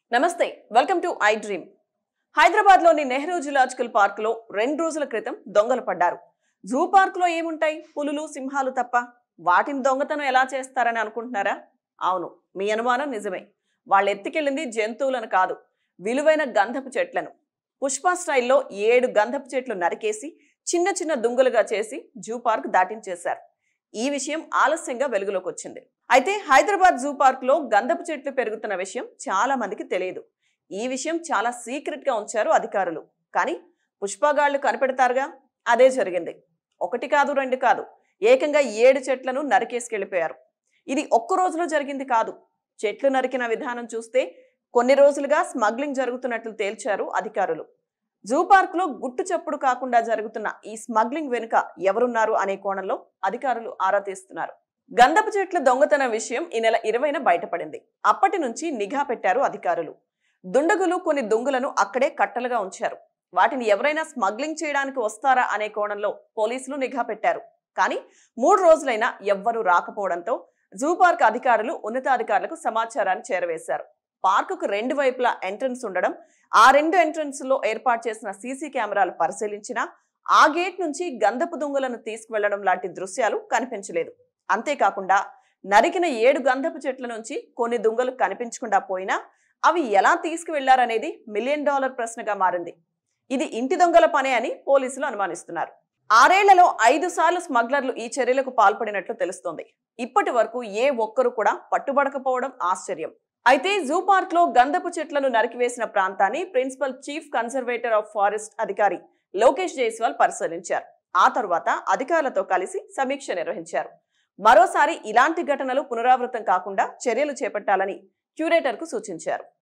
నమస్తే welcome to iDream Hyderabad లోని Nehru zoological park లో రెండు రోజుల క్రితం దొంగలు పడ్డారు జూ పార్క్ లో ఏముంటాయి పులులు సింహాలు తప్ప వాటిని దొంగతనం ఎలా చేస్తారని అనుకుంటున్నారా అవును మీ అనుమానం నిజమే వాళ్ళు ఎత్తుకెళ్ళింది జంతువులను కాదు విలువైన గంధపు చెట్లను పుష్ప స్టైల్లో ఏడు గంధపు చెట్లు నరికేసి చిన్న చిన్న దుంగలుగా చేసి జూ పార్క్ దాటించేశారు ఈ విషయం ఆలస్యంగా వెలుగులోకి వచ్చింది అయితే హైదరాబాద్ జూ పార్క్ లో గంధపు చెట్లు పెరుగుతున్న విషయం చాలా మందికి తెలియదు ఈ విషయం చాలా సీక్రెట్ గా ఉంచారు అధికారులు కానీ పుష్పగాళ్లు కనిపెడతారుగా అదే జరిగింది ఒకటి కాదు రెండు కాదు ఏకంగా ఏడు చెట్లను నరికేసుకెళ్లిపోయారు ఇది ఒక్క రోజులో జరిగింది కాదు చెట్లు నరికిన విధానం చూస్తే కొన్ని రోజులుగా స్మగ్లింగ్ జరుగుతున్నట్లు తేల్చారు అధికారులు జూ పార్క్ లో గుట్టు చప్పుడు కాకుండా జరుగుతున్న ఈ స్మగ్లింగ్ వెనుక ఎవరున్నారు అనే కోణంలో అధికారులు ఆరా తీస్తున్నారు గంధపు చెట్ల దొంగతన విషయం ఈ నెల ఇరవైన బయటపడింది అప్పటి నుంచి నిఘా పెట్టారు అధికారులు దుండగులు కొన్ని దుంగలను అక్కడే కట్టలుగా ఉంచారు వాటిని ఎవరైనా స్మగ్లింగ్ చేయడానికి వస్తారా అనే కోణంలో పోలీసులు నిఘా పెట్టారు కానీ మూడు రోజులైనా ఎవ్వరూ రాకపోవడంతో జూ పార్క్ అధికారులు ఉన్నతాధికారులకు సమాచారాన్ని చేరవేశారు పార్కుకు రెండు వైపులా ఎంట్రన్స్ ఉండడం ఆ రెండు ఎంట్రన్స్ లో ఏర్పాటు చేసిన సీసీ కెమెరాలు పరిశీలించినా ఆ గేట్ నుంచి గంధపు దుంగలను తీసుకువెళ్లడం లాంటి దృశ్యాలు కనిపించలేదు అంతేకాకుండా నరికిన ఏడు గంధపు చెట్ల నుంచి కొన్ని దుంగలు కనిపించకుండా పోయినా అవి ఎలా తీసుకువెళ్లారనేది మిలియన్ డాలర్ ప్రశ్నగా మారింది ఇది ఇంటి దొంగల పనే అని పోలీసులు అనుమానిస్తున్నారు ఆరేళ్లలో ఐదు సార్లు స్మగ్లర్లు ఈ చర్యలకు పాల్పడినట్లు తెలుస్తోంది ఇప్పటి వరకు ఏ ఒక్కరు కూడా పట్టుబడకపోవడం ఆశ్చర్యం అయితే జూ పార్క్ లో గంధపు చెట్లను నరికివేసిన ప్రాంతాన్ని principal chief conservator of forest అధికారి లోకేష్ జైస్వాల్ పరిశీలించారు ఆ తరువాత అధికారులతో కలిసి సమీక్ష నిర్వహించారు మరోసారి ఇలాంటి ఘటనలు పునరావృతం కాకుండా చర్యలు చేపట్టాలని క్యూరేటర్ కు సూచించారు